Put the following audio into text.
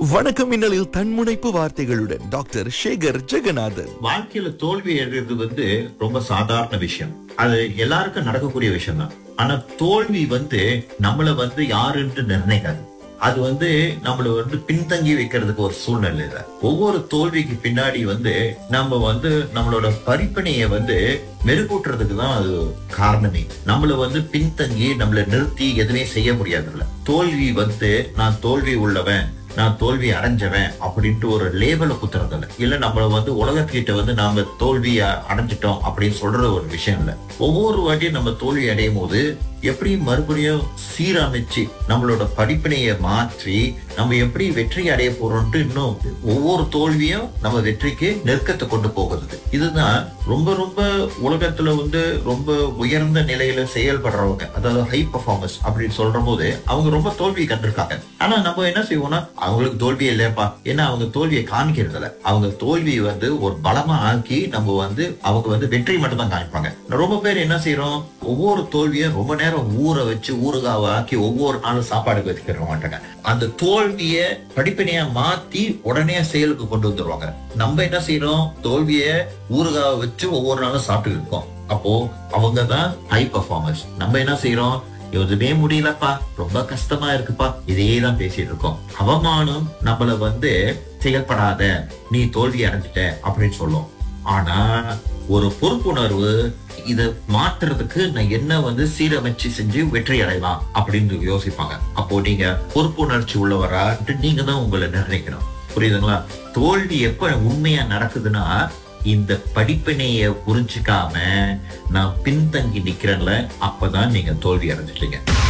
வணக்கம் மின்னலில் தன்முனைப்பு வார்த்தைகளுடன் டாக்டர் சேகர் ஜெகநாதன் வாழ்க்கையில தோல்வி அடைறது வந்து ரொம்ப சாதாரண விஷயம் அது எல்லாருக்கும் நடக்கக்கூடிய விஷயம் தான் ஆனா தோல்வி வந்து நம்மள வந்து யாருன்னு நிர்ணயிக்காது அது வந்து நம்மள வந்து பின்தங்கி வைக்கிறதுக்கு ஒரு சூழ்நிலை இல்லை ஒவ்வொரு தோல்விக்கு பின்னாடி வந்து நம்ம வந்து நம்மளோட பரிப்பனையை வந்து மெருகூட்டுறதுக்கு தான் அது காரணமே நம்மள வந்து பின்தங்கி நம்மள நிறுத்தி எதுவுமே செய்ய முடியாதுல்ல தோல்வி வந்து நான் தோல்வி உள்ளவன் நான் தோல்வி அடைஞ்சவன் அப்படின்ட்டு ஒரு லேபலை குத்துறதில்ல இல்ல நம்மள வந்து உலகத்துக்கிட்ட வந்து நாம தோல்வி அ- அடைஞ்சிட்டோம் அப்படின்னு சொல்ற ஒரு விஷயம் இல்ல ஒவ்வொரு வாட்டியும் நம்ம தோல்வி அடையும் போது எப்படி மறுபடியும் சீரமைச்சு நம்மளோட படிப்பினையை மாற்றி நம்ம எப்படி வெற்றி அடைய போறோம்ட்டு இன்னும் ஒவ்வொரு தோல்வியும் நம்ம வெற்றிக்கு நெருக்கத்தை கொண்டு போகிறது இதுதான் ரொம்ப ரொம்ப உலகத்துல வந்து ரொம்ப உயர்ந்த நிலையில செயல்படுறவங்க அதாவது ஹை பர்ஃபார்மன்ஸ் அப்படின்னு சொல்ற போது அவங்க ரொம்ப தோல்வி கண்டிருக்காங்க ஆனா நம்ம என்ன செய்வோம்னா அவங்களுக்கு தோல்வி இல்லையாப்பா ஏன்னா அவங்க தோல்வியை காமிக்கிறது இல்ல அவங்க தோல்வியை வந்து ஒரு பலமா ஆக்கி நம்ம வந்து அவங்க வந்து வெற்றி மட்டும் தான் காமிப்பாங்க ரொம்ப பேர் என்ன செய்யறோம் ஒவ்வொரு தோல்வியும் ரொம்ப நேரம் ஊற வச்சு ஊறுகாவை ஆக்கி ஒவ்வொரு நாளும் சாப்பாடுக்கு வச்சுக்கிற மாட்டாங்க அந்த தோல்விய படிப்பினையா மாத்தி உடனே செயலுக்கு கொண்டு வந்துருவாங்க நம்ம என்ன செய்யறோம் தோல்விய ஊறுகாவை வச்சு ஒவ்வொரு நாளும் சாப்பிட்டு இருக்கோம் அப்போ அவங்க தான் ஹை பர்ஃபார்மன்ஸ் நம்ம என்ன செய்யறோம் எதுவுமே முடியலப்பா ரொம்ப கஷ்டமா இருக்குப்பா இதே தான் பேசிட்டு இருக்கோம் அவமானம் நம்மள வந்து செயல்படாத நீ தோல்வி அடைஞ்சிட்ட அப்படின்னு சொல்லும் ஆனா ஒரு பொறுப்புணர்வு இத மாத்துறதுக்கு நான் என்ன வந்து சீரமைச்சு செஞ்சு வெற்றி அடையலாம் அப்படின்னு யோசிப்பாங்க அப்போ நீங்க பொறுப்புணர்ச்சி உள்ளவரான்ட்டு நீங்க தான் உங்களை நிர்ணயிக்கணும் புரியுதுங்களா தோல்வி எப்ப உண்மையா நடக்குதுன்னா இந்த படிப்பினைய புரிஞ்சுக்காம நான் பின்தங்கி நிக்கிறேன்ல அப்பதான் நீங்க தோல்வி அடைஞ்சிட்டீங்க